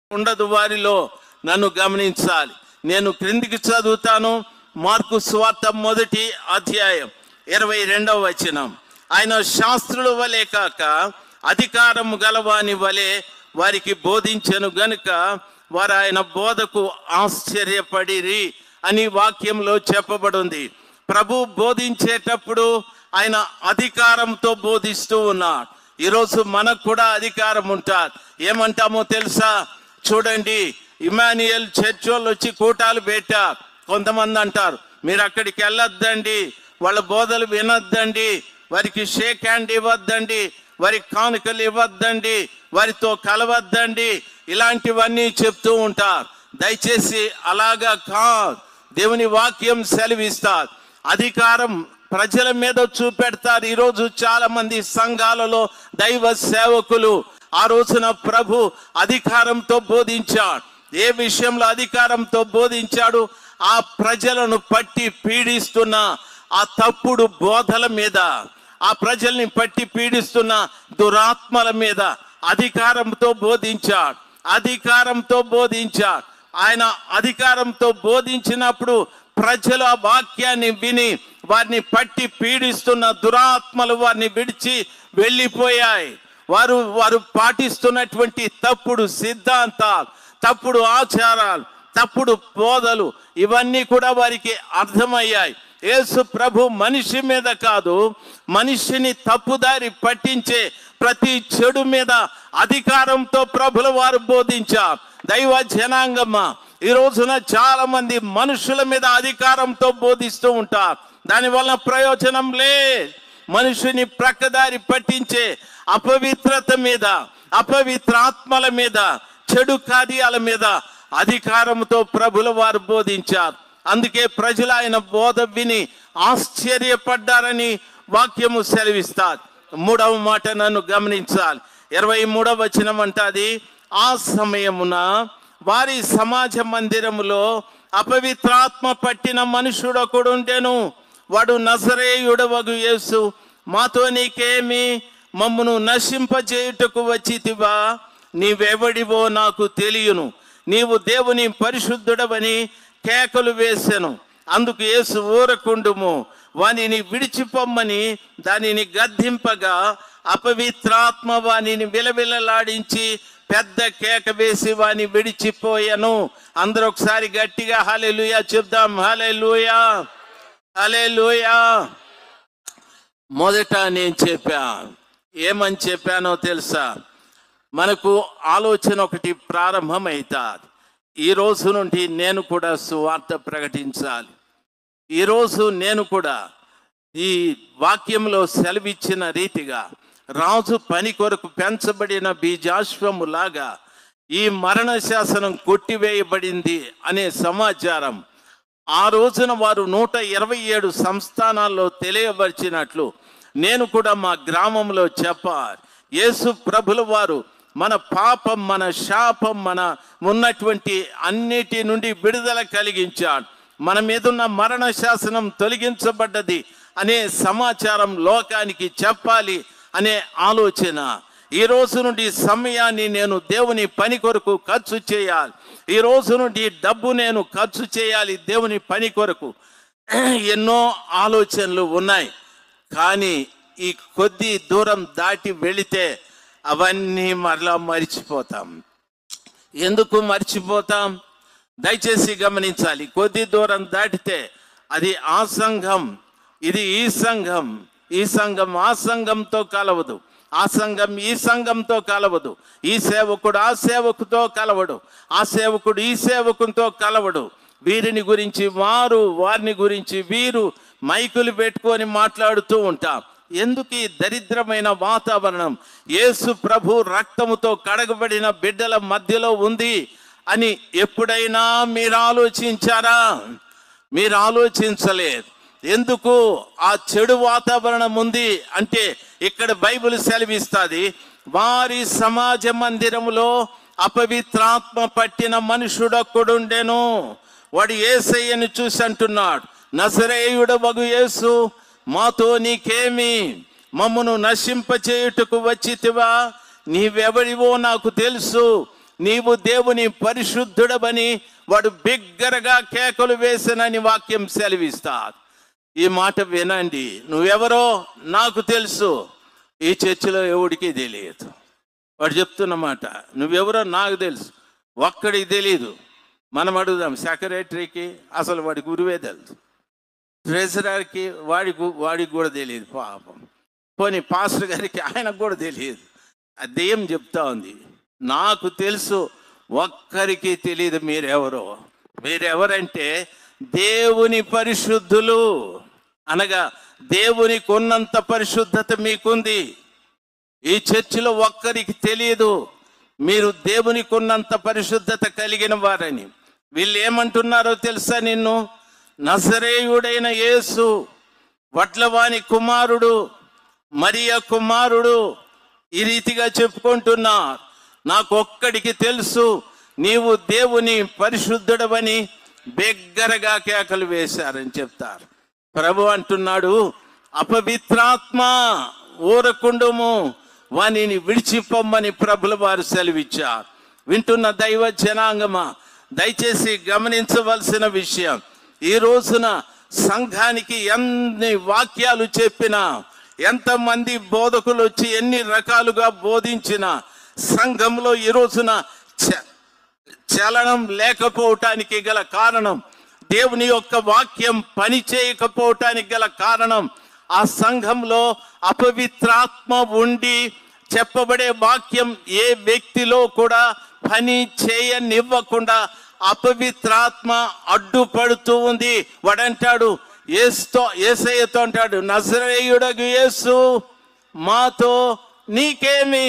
ఉండదు వారిలో నన్ను గమనించాలి నేను క్రిందికి చదువుతాను మార్కు స్వార్థ మొదటి అధ్యాయం ఇరవై రెండవ వచనం ఆయన శాస్త్రుల వలె కాక అధికారము గలవాని వలె వారికి బోధించెను గనుక వారు ఆయన బోధకు ఆశ్చర్యపడిరి అని వాక్యంలో చెప్పబడింది ప్రభు బోధించేటప్పుడు ఆయన అధికారంతో బోధిస్తూ ఉన్నాడు ఈరోజు మనకు కూడా అధికారం ఉంటారు ఏమంటామో తెలుసా చూడండి ఇమాన్యుయల్ చర్చ్ వాళ్ళు వచ్చి కూటాలు పెట్టారు కొంతమంది అంటారు మీరు అక్కడికి వెళ్ళొద్దండి వాళ్ళ బోధలు వినొద్దండి వారికి షేక్ హ్యాండ్ ఇవ్వద్దండి వారికి కానుకలు ఇవ్వద్దండి వారితో కలవద్దండి ఇలాంటివన్నీ చెప్తూ ఉంటారు దయచేసి అలాగా కాదు దేవుని వాక్యం సెలవిస్తారు అధికారం ప్రజల మీద చూపెడతారు ఈరోజు చాలా మంది సంఘాలలో దైవ సేవకులు ఆ రోజున ప్రభు అధికారంతో బోధించాడు ఏ విషయంలో అధికారంతో బోధించాడు ఆ ప్రజలను పట్టి పీడిస్తున్న ఆ తప్పుడు బోధల మీద ఆ ప్రజల్ని పట్టి పీడిస్తున్న దురాత్మల మీద అధికారంతో బోధించాడు అధికారంతో బోధించాడు ఆయన అధికారంతో బోధించినప్పుడు ప్రజల వాక్యాన్ని విని వారిని పట్టి పీడిస్తున్న దురాత్మలు వారిని విడిచి వెళ్ళిపోయాయి వారు వారు పాటిస్తున్నటువంటి తప్పుడు సిద్ధాంతాలు తప్పుడు ఆచారాలు తప్పుడు బోధలు ఇవన్నీ కూడా వారికి అర్థమయ్యాయి యేసు ప్రభు మనిషి మీద కాదు మనిషిని తప్పుదారి పట్టించే ప్రతి చెడు మీద అధికారంతో ప్రభుల వారు బోధించారు దైవ జనాంగమ్మ ఈ రోజున చాలా మంది మనుషుల మీద అధికారంతో బోధిస్తూ ఉంటారు దానివల్ల ప్రయోజనం లే మనుషుని ప్రక్కదారి పట్టించే అపవిత్రత మీద అపవిత్రాత్మల మీద చెడు కార్యాల మీద అధికారంతో ప్రభుల వారు బోధించారు అందుకే ప్రజలు ఆయన బోధ విని ఆశ్చర్యపడ్డారని వాక్యము సెలవిస్తారు మూడవ మాట నన్ను గమనించాలి ఇరవై మూడవ వచనం అంటాది ఆ సమయమున వారి సమాజ మందిరములో అపవిత్రాత్మ పట్టిన మనుషుడొకడుండెను వాడు నజరేయుడవగు యేసు మాతో నీకేమి మమ్మను నశింపజేయుటకు వచ్చితివా నీవెవడివో నాకు తెలియను నీవు దేవుని పరిశుద్ధుడవని కేకలు వేసెను అందుకు యేసు ఊరకుండుము వానిని విడిచిపోమ్మని దానిని గద్దింపగా అపవిత్రాత్మ వానిని విలవిలలాడించి పెద్ద కేక వేసి వాని విడిచిపోయాను అందరూ ఒకసారి గట్టిగా హలే చెప్దాం హలే లూయా హలే మొదట నేను చెప్పాను ఏమని చెప్పానో తెలుసా మనకు ఆలోచన ఒకటి ప్రారంభమవుతుంది ఈ రోజు నుండి నేను కూడా సువార్త ప్రకటించాలి ఈరోజు నేను కూడా ఈ వాక్యంలో సెలవిచ్చిన రీతిగా రాజు పని కొరకు పెంచబడిన బీజాశ్వములాగా ఈ మరణ శాసనం కొట్టివేయబడింది అనే సమాచారం ఆ రోజున వారు నూట ఇరవై ఏడు సంస్థానాల్లో తెలియపరిచినట్లు నేను కూడా మా గ్రామంలో చెప్పాలి యేసు ప్రభుల వారు మన పాపం మన శాపం మన ఉన్నటువంటి అన్నిటి నుండి విడుదల కలిగించాడు మన మీదున్న మరణ శాసనం తొలగించబడ్డది అనే సమాచారం లోకానికి చెప్పాలి అనే ఆలోచన ఈ రోజు నుండి సమయాన్ని నేను దేవుని పని కొరకు ఖర్చు చేయాలి ఈ రోజు నుండి డబ్బు నేను ఖర్చు చేయాలి దేవుని పని కొరకు ఎన్నో ఆలోచనలు ఉన్నాయి కానీ ఈ కొద్ది దూరం దాటి వెళితే అవన్నీ మరలా మర్చిపోతాం ఎందుకు మర్చిపోతాం దయచేసి గమనించాలి కొద్ది దూరం దాటితే అది ఆ సంఘం ఇది ఈ సంఘం ఈ సంఘం ఆ సంఘంతో కలవదు ఆ సంఘం ఈ సంఘంతో కలవదు ఈ సేవకుడు ఆ సేవకుతో కలవడు ఆ సేవకుడు ఈ సేవకునితో కలవడు వీరిని గురించి వారు వారిని గురించి వీరు మైకులు పెట్టుకొని మాట్లాడుతూ ఉంటాం ఎందుకు ఈ దరిద్రమైన వాతావరణం యేసు ప్రభు రక్తముతో కడగబడిన బిడ్డల మధ్యలో ఉంది అని ఎప్పుడైనా మీరు ఆలోచించారా మీరు ఆలోచించలేదు ఎందుకు ఆ చెడు వాతావరణం ఉంది అంటే ఇక్కడ బైబిల్ సెలవిస్తుంది వారి సమాజ మందిరములో అపవిత్రాత్మ పట్టిన మనుషుడొక్కడుండెను వాడు ఏసయ్యని చూసి అంటున్నాడు నజరేయుడు వగు యేసు మాతో నీకేమి మమ్మను నశింపచేయుటకు వచ్చితివా నీవెవడివో నాకు తెలుసు నీవు దేవుని పరిశుద్ధుడవని వాడు బిగ్గరగా కేకలు వేసనని వాక్యం సెలవిస్తారు ఈ మాట వినండి నువ్వెవరో నాకు తెలుసు ఈ చర్చిలో ఎవడికి తెలియదు వాడు చెప్తున్నమాట నువ్వెవరో నాకు తెలుసు ఒక్కడికి తెలియదు మనం అడుగుదాం సెక్రటరీకి అసలు వాడి గురువే తెలుసు ట్రెజరర్కి వాడికి వాడికి కూడా తెలియదు పాపం పోనీ పాస్టర్ గారికి ఆయనకు కూడా తెలియదు అది దెయ్యం చెప్తా ఉంది నాకు తెలుసు ఒక్కరికి తెలియదు మీరెవరో మీరెవరంటే దేవుని పరిశుద్ధులు అనగా దేవునికి ఉన్నంత పరిశుద్ధత మీకుంది ఈ చర్చిలో ఒక్కరికి తెలియదు మీరు దేవునికి ఉన్నంత పరిశుద్ధత కలిగిన వారని వీళ్ళు ఏమంటున్నారో తెలుసా నిన్ను నజరేయుడైన యేసు వడ్లవాని కుమారుడు మరియ కుమారుడు ఈ రీతిగా చెప్పుకుంటున్నారు నాకు ఒక్కడికి తెలుసు నీవు దేవుని పరిశుద్ధుడవని బిగ్గరగా కేకలు వేశారని చెప్తారు ప్రభు అంటున్నాడు అపవిత్రాత్మ ఊరకుండము వానిని విడిచిపోమ్మని ప్రభుల వారు సెలవిచ్చారు వింటున్న దైవ జనాంగమా దయచేసి గమనించవలసిన విషయం ఈ రోజున సంఘానికి ఎన్ని వాక్యాలు చెప్పినా ఎంతమంది బోధకులు వచ్చి ఎన్ని రకాలుగా బోధించినా సంఘంలో ఈ రోజున చ- చలనం లేకపోవటానికి గల కారణం దేవుని యొక్క వాక్యం పని చేయకపోవటానికి గల కారణం ఆ సంఘంలో అపవిత్రాత్మ ఉండి చెప్పబడే వాక్యం ఏ వ్యక్తిలో కూడా పని చేయనివ్వకుండా అపవిత్రాత్మ అడ్డుపడుతూ ఉంది వాడంటాడు ఏసుతో ఏసయ్యతో అంటాడు నజరేయుడగు యేసు మాతో నీకేమి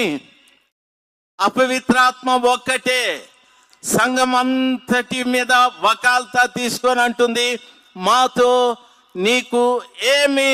అపవిత్రాత్మ ఒక్కటే సంఘం అంతటి మీద వకాల్తా తీసుకొని అంటుంది మాతో నీకు ఏమి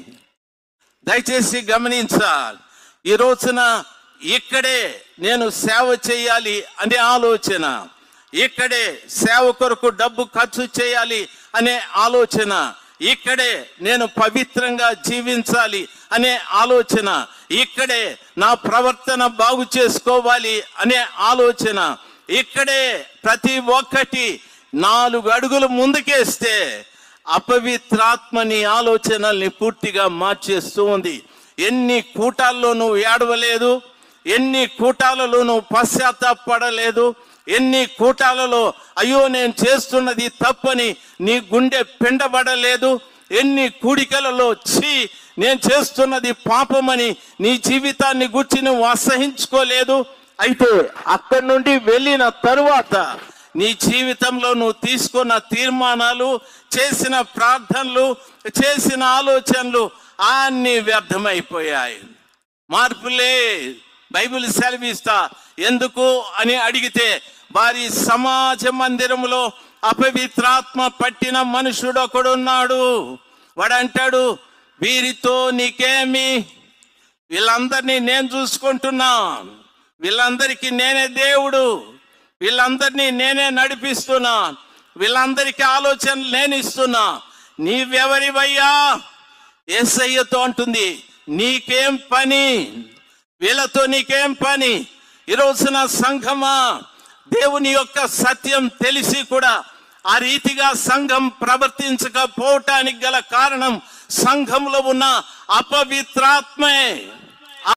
దయచేసి గమనించాలి ఈ రోజున ఇక్కడే నేను సేవ చేయాలి అనే ఆలోచన ఇక్కడే సేవ కొరకు డబ్బు ఖర్చు చేయాలి అనే ఆలోచన ఇక్కడే నేను పవిత్రంగా జీవించాలి అనే ఆలోచన ఇక్కడే నా ప్రవర్తన బాగు చేసుకోవాలి అనే ఆలోచన ఇక్కడే ప్రతి ఒక్కటి నాలుగు అడుగులు ముందుకేస్తే అపవిత్రాత్మ నీ ఆలోచనల్ని పూర్తిగా మార్చేస్తూ ఉంది ఎన్ని కూటాల్లో నువ్వు ఏడవలేదు ఎన్ని కూటాలలో నువ్వు పశ్చాత్తాపడలేదు ఎన్ని కూటాలలో అయ్యో నేను చేస్తున్నది తప్పని నీ గుండె పిండబడలేదు ఎన్ని కూడికలలో ఛీ నేను చేస్తున్నది పాపమని నీ జీవితాన్ని గుర్చి నువ్వు అసహించుకోలేదు అయితే అక్కడి నుండి వెళ్ళిన తరువాత నీ జీవితంలో నువ్వు తీసుకున్న తీర్మానాలు చేసిన ప్రార్థనలు చేసిన ఆలోచనలు అన్ని వ్యర్థమైపోయాయి మార్పులే బైబిల్ సెలవిస్తా ఎందుకు అని అడిగితే వారి సమాజ మందిరంలో అపవిత్రాత్మ పట్టిన మనుషుడు ఒకడున్నాడు వాడు అంటాడు వీరితో నీకేమి వీళ్ళందరినీ నేను చూసుకుంటున్నా వీళ్ళందరికీ నేనే దేవుడు వీళ్ళందరినీ నేనే నడిపిస్తున్నా వీళ్ళందరికీ ఆలోచనలు నేను ఇస్తున్నా నీవెవరివయ్యా ఏసయ్యతో అంటుంది నీకేం పని వీళ్ళతో నీకేం పని ఈ రోజున సంఘమా దేవుని యొక్క సత్యం తెలిసి కూడా ఆ రీతిగా సంఘం ప్రవర్తించకపోవటానికి గల కారణం సంఘంలో ఉన్న అపవిత్రాత్మే